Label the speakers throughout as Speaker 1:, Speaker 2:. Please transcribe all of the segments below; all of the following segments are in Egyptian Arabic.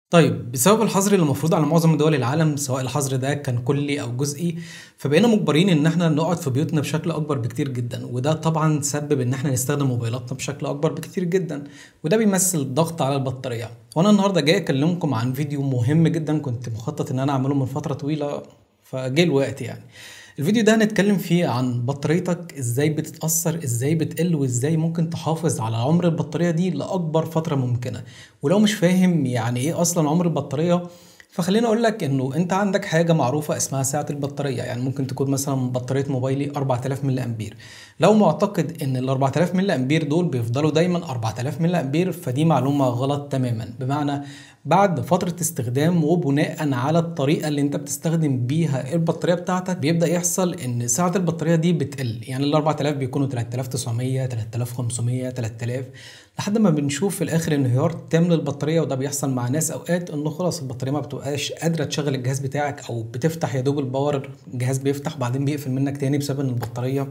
Speaker 1: طيب بسبب الحظر اللي المفروض على معظم دول العالم سواء الحظر ده كان كلي او جزئي فبقينا مجبرين ان احنا نقعد في بيوتنا بشكل اكبر بكتير جدا وده طبعا سبب ان احنا نستخدم موبايلاتنا بشكل اكبر بكتير جدا وده بيمثل ضغط على البطاريه وانا النهارده جاي اكلمكم عن فيديو مهم جدا كنت مخطط ان انا اعمله من فتره طويله فجه الوقت يعني الفيديو ده هنتكلم فيه عن بطاريتك ازاي بتتأثر ازاي بتقل وازاي ممكن تحافظ على عمر البطارية دي لأكبر فترة ممكنة ولو مش فاهم يعني ايه اصلا عمر البطارية فخليني اقول لك انه انت عندك حاجه معروفه اسمها سعه البطاريه يعني ممكن تكون مثلا بطاريه موبايلي 4000 ملي امبير لو معتقد ان ال 4000 ملي امبير دول بيفضلوا دايما 4000 ملي امبير فدي معلومه غلط تماما بمعنى بعد فترة استخدام وبناء على الطريقة اللي انت بتستخدم بيها البطارية بتاعتك بيبدأ يحصل ان سعة البطارية دي بتقل يعني ال 4000 بيكونوا 3900 3500 3000 لحد ما بنشوف في الاخر انهيار تام للبطارية وده بيحصل مع ناس اوقات انه خلاص البطارية ما بتبقاش قادرة تشغل الجهاز بتاعك او بتفتح يا دوب الباور الجهاز بيفتح وبعدين بيقفل منك تاني بسبب ان البطارية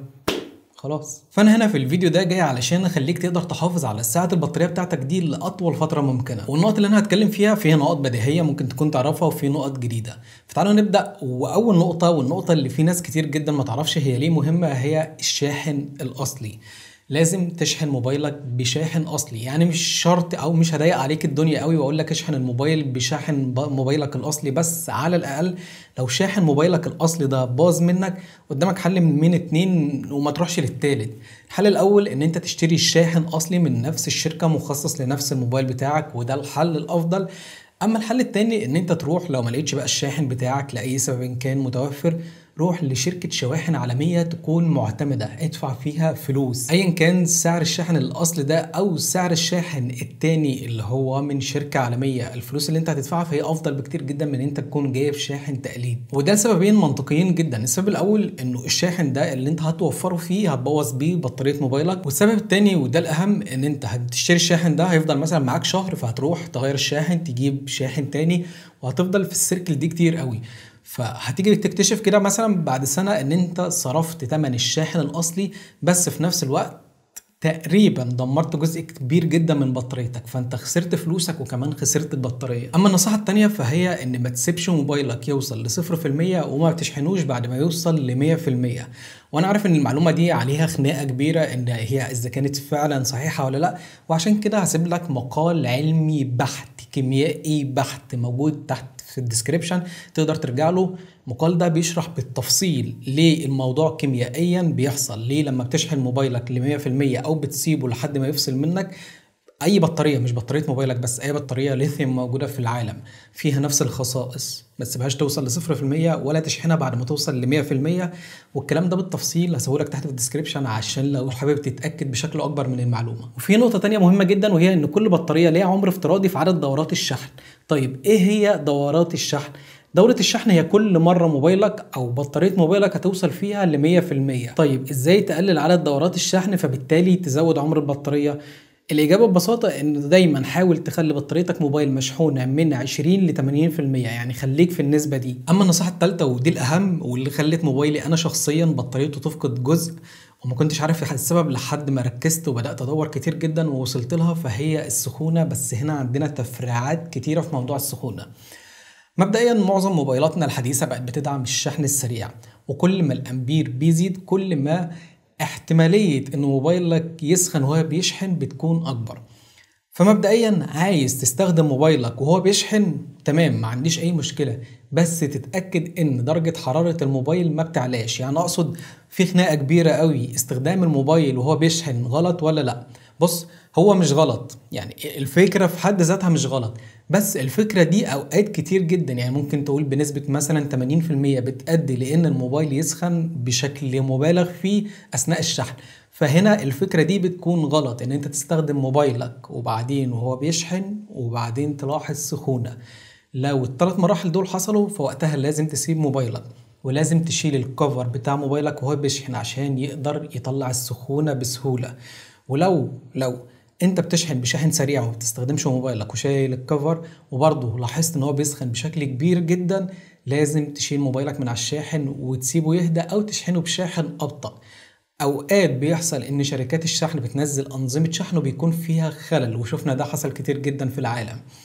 Speaker 1: خلاص فانا هنا في الفيديو ده جاي علشان اخليك تقدر تحافظ على ساعه البطاريه بتاعتك دي لاطول فتره ممكنه والنقط اللي انا هتكلم فيها فيها نقط بديهيه ممكن تكون تعرفها وفي نقط جديده فتعالوا نبدا واول نقطه والنقطه اللي في ناس كتير جدا ما تعرفش هي ليه مهمه هي الشاحن الاصلي لازم تشحن موبايلك بشاحن اصلي يعني مش شرط او مش هضايق عليك الدنيا قوي واقول لك اشحن الموبايل بشاحن موبايلك الاصلي بس على الاقل لو شاحن موبايلك الاصلي ده باظ منك قدامك حل من اتنين وما تروحش للتالت الحل الاول ان انت تشتري الشاحن اصلي من نفس الشركه مخصص لنفس الموبايل بتاعك وده الحل الافضل اما الحل التاني ان انت تروح لو ما لقيتش بقى الشاحن بتاعك لاي سبب كان متوفر روح لشركة شواحن عالمية تكون معتمدة ادفع فيها فلوس ايا كان سعر الشاحن الاصلي ده او سعر الشاحن التاني اللي هو من شركة عالمية الفلوس اللي انت هتدفعها فهي افضل بكتير جدا من انت تكون جايب شاحن تقليد وده لسببين منطقيين جدا السبب الاول انه الشاحن ده اللي انت هتوفره فيه هتبوظ بيه بطارية موبايلك والسبب التاني وده الاهم ان انت هتشتري الشاحن ده هيفضل مثلا معاك شهر فهتروح تغير الشاحن تجيب شاحن تاني وهتفضل في السيركل دي كتير قوي فهتيجي تكتشف كده مثلا بعد سنه ان انت صرفت ثمن الشاحن الاصلي بس في نفس الوقت تقريبا دمرت جزء كبير جدا من بطاريتك فانت خسرت فلوسك وكمان خسرت البطاريه اما النصيحه التانية فهي ان ما تسيبش موبايلك يوصل لصفر في المية وما تشحنوش بعد ما يوصل لمية في المية وانا عارف ان المعلومه دي عليها خناقه كبيره ان هي اذا كانت فعلا صحيحه ولا لا وعشان كده هسيب لك مقال علمي بحت كيميائي بحت موجود تحت في الديسكريبشن تقدر ترجع له المقال ده بيشرح بالتفصيل ليه الموضوع كيميائيا بيحصل ليه لما بتشحن موبايلك ل 100% او بتسيبه لحد ما يفصل منك اي بطاريه مش بطاريه موبايلك بس اي بطاريه ليثيوم موجوده في العالم فيها نفس الخصائص ما تسيبهاش توصل ل 0% ولا تشحنها بعد ما توصل ل 100% والكلام ده بالتفصيل هسيبهولك تحت في الديسكربشن عشان لو حابب تتاكد بشكل اكبر من المعلومه وفي نقطه تانية مهمه جدا وهي ان كل بطاريه ليها عمر افتراضي في عدد دورات الشحن طيب ايه هي دورات الشحن دورة الشحن هي كل مرة موبايلك أو بطارية موبايلك هتوصل فيها ل 100% طيب إزاي تقلل عدد دورات الشحن فبالتالي تزود عمر البطارية الإجابة ببساطة إن دايما حاول تخلي بطاريتك موبايل مشحونة من 20 ل 80% يعني خليك في النسبة دي أما النصيحة الثالثة ودي الأهم واللي خلت موبايلي أنا شخصيا بطاريته تفقد جزء وما كنتش عارف السبب لحد ما ركزت وبدات ادور كتير جدا ووصلت لها فهي السخونه بس هنا عندنا تفريعات كتيره في موضوع السخونه مبدئيا معظم موبايلاتنا الحديثه بقت بتدعم الشحن السريع وكل ما الامبير بيزيد كل ما احتماليه ان موبايلك يسخن وهو بيشحن بتكون اكبر فمبدئيا عايز تستخدم موبايلك وهو بيشحن تمام ما عنديش اي مشكله بس تتاكد ان درجه حراره الموبايل ما بتعلاش يعني اقصد في خناقه كبيره قوي استخدام الموبايل وهو بيشحن غلط ولا لا بص هو مش غلط يعني الفكره في حد ذاتها مش غلط بس الفكره دي اوقات كتير جدا يعني ممكن تقول بنسبه مثلا 80% بتأدي لان الموبايل يسخن بشكل مبالغ فيه اثناء الشحن فهنا الفكره دي بتكون غلط ان انت تستخدم موبايلك وبعدين وهو بيشحن وبعدين تلاحظ سخونه لو الثلاث مراحل دول حصلوا فوقتها لازم تسيب موبايلك ولازم تشيل الكفر بتاع موبايلك وهو بيشحن عشان يقدر يطلع السخونه بسهوله ولو لو انت بتشحن بشحن سريع وما بتستخدمش موبايلك وشايل الكفر وبرضه لاحظت ان هو بيسخن بشكل كبير جدا لازم تشيل موبايلك من على الشاحن وتسيبه يهدى او تشحنه بشاحن ابطأ اوقات بيحصل ان شركات الشحن بتنزل انظمه شحن وبيكون فيها خلل وشفنا ده حصل كتير جدا في العالم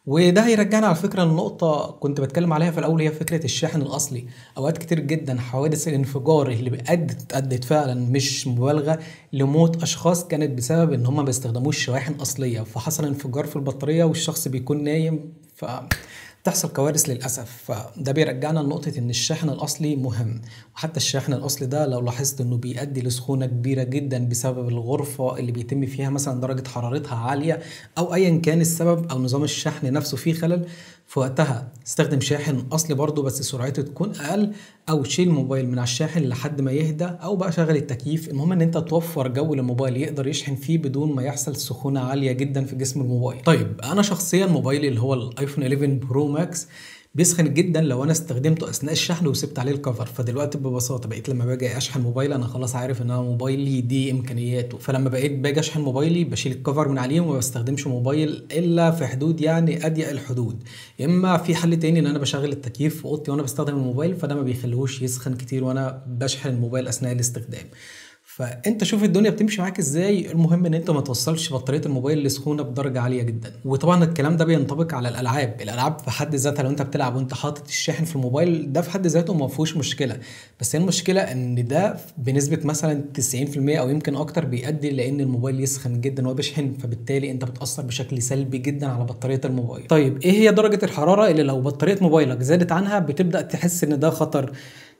Speaker 1: وده هيرجعنا على فكره لنقطه كنت بتكلم عليها في الاول هي فكره الشاحن الاصلي اوقات كتير جدا حوادث الانفجار اللي ادت ادت فعلا مش مبالغه لموت اشخاص كانت بسبب ان هم ما بيستخدموش شواحن اصليه فحصل انفجار في البطاريه والشخص بيكون نايم ف تحصل كوارث للاسف فده بيرجعنا لنقطه ان الشاحن الاصلي مهم وحتى الشاحن الاصلي ده لو لاحظت انه بيؤدي لسخونه كبيره جدا بسبب الغرفه اللي بيتم فيها مثلا درجه حرارتها عاليه او ايا كان السبب او نظام الشحن نفسه فيه خلل في وقتها استخدم شاحن اصلي برضه بس سرعته تكون اقل او شيل الموبايل من على الشاحن لحد ما يهدى او بقى شغل التكييف المهم ان انت توفر جو للموبايل يقدر يشحن فيه بدون ما يحصل سخونه عاليه جدا في جسم الموبايل طيب انا شخصيا موبايلي اللي هو الايفون 11 برو ماكس بيسخن جدا لو انا استخدمته اثناء الشحن وسبت عليه الكفر فدلوقتي ببساطه بقيت لما باجي اشحن موبايل انا خلاص عارف ان انا موبايلي دي امكانياته فلما بقيت باجي اشحن موبايلي بشيل الكفر من عليه وما بستخدمش موبايل الا في حدود يعني اضيق الحدود يا اما في حل تاني ان انا بشغل التكييف في اوضتي وانا بستخدم الموبايل فده ما بيخليهوش يسخن كتير وانا بشحن الموبايل اثناء الاستخدام فانت شوف الدنيا بتمشي معاك ازاي المهم ان انت ما توصلش بطاريه الموبايل لسخونه بدرجه عاليه جدا وطبعا الكلام ده بينطبق على الالعاب الالعاب في حد ذاتها لو انت بتلعب وانت حاطط الشاحن في الموبايل ده في حد ذاته ما فيهوش مشكله بس هي المشكله ان ده بنسبه مثلا 90% او يمكن اكتر بيؤدي لان الموبايل يسخن جدا وهو بيشحن فبالتالي انت بتاثر بشكل سلبي جدا على بطاريه الموبايل طيب ايه هي درجه الحراره اللي لو بطاريه موبايلك زادت عنها بتبدا تحس ان ده خطر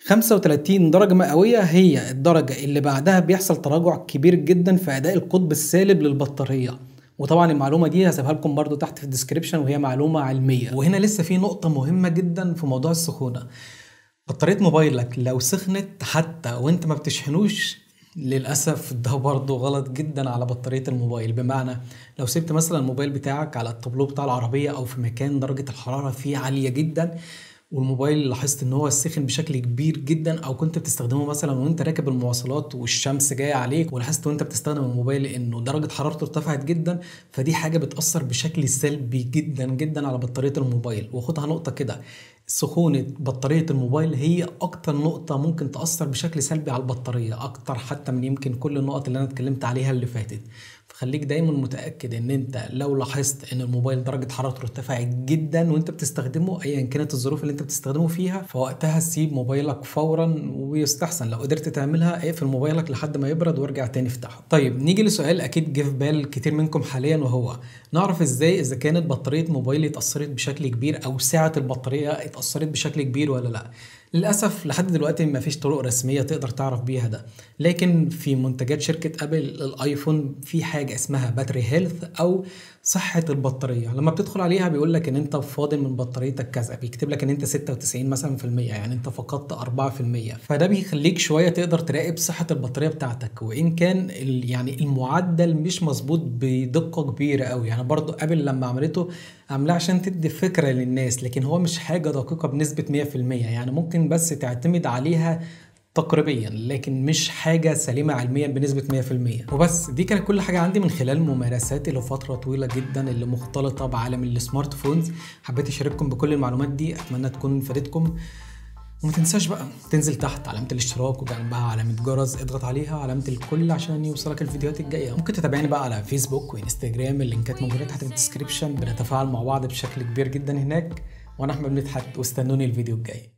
Speaker 1: 35 درجة مئوية هي الدرجة اللي بعدها بيحصل تراجع كبير جدا في أداء القطب السالب للبطارية وطبعا المعلومة دي هسيبها لكم برضو تحت في الديسكريبشن وهي معلومة علمية وهنا لسه في نقطة مهمة جدا في موضوع السخونة بطارية موبايلك لو سخنت حتى وانت ما بتشحنوش للأسف ده برضه غلط جدا على بطارية الموبايل بمعنى لو سبت مثلا الموبايل بتاعك على التابلو بتاع العربية أو في مكان درجة الحرارة فيه عالية جدا والموبايل لاحظت ان هو سخن بشكل كبير جدا او كنت بتستخدمه مثلا وانت راكب المواصلات والشمس جايه عليك ولاحظت وانت بتستخدم الموبايل انه درجه حرارته ارتفعت جدا فدي حاجه بتاثر بشكل سلبي جدا جدا على بطاريه الموبايل وخدها نقطه كده سخونة بطارية الموبايل هي أكتر نقطة ممكن تأثر بشكل سلبي على البطارية أكتر حتى من يمكن كل النقط اللي أنا اتكلمت عليها اللي فاتت فخليك دايما متاكد ان انت لو لاحظت ان الموبايل درجه حرارته ارتفعت جدا وانت بتستخدمه ايا كانت الظروف اللي انت بتستخدمه فيها فوقتها سيب موبايلك فورا ويستحسن لو قدرت تعملها اقفل موبايلك لحد ما يبرد وارجع تاني افتحه طيب نيجي لسؤال اكيد جه في بال كتير منكم حاليا وهو نعرف ازاي اذا كانت بطاريه موبايلي اتاثرت بشكل كبير او سعه البطاريه اتاثرت بشكل كبير ولا لا للاسف لحد دلوقتي ما فيش طرق رسميه تقدر تعرف بيها ده لكن في منتجات شركه ابل الايفون في حاجه اسمها باتري هيلث او صحه البطاريه لما بتدخل عليها بيقول لك ان انت فاضل من بطاريتك كذا بيكتب لك ان انت 96 مثلا في المية يعني انت فقدت 4% فده بيخليك شويه تقدر تراقب صحه البطاريه بتاعتك وان كان يعني المعدل مش مظبوط بدقه كبيره قوي يعني برضو ابل لما عملته عاملاه عشان تدي فكره للناس لكن هو مش حاجه دقيقه بنسبه 100% يعني ممكن بس تعتمد عليها تقريبيا لكن مش حاجة سليمة علميا بنسبة 100% وبس دي كانت كل حاجة عندي من خلال ممارساتي لفترة طويلة جدا اللي مختلطة بعالم السمارت فونز حبيت اشارككم بكل المعلومات دي اتمنى تكون فادتكم وما تنساش بقى تنزل تحت علامة الاشتراك وجنبها علامة جرس اضغط عليها علامة الكل عشان يوصلك الفيديوهات الجاية ممكن تتابعني بقى على فيسبوك وانستجرام اللينكات موجودة تحت في الديسكريبشن بنتفاعل مع بعض بشكل كبير جدا هناك وانا احمد مدحت واستنوني الفيديو الجاي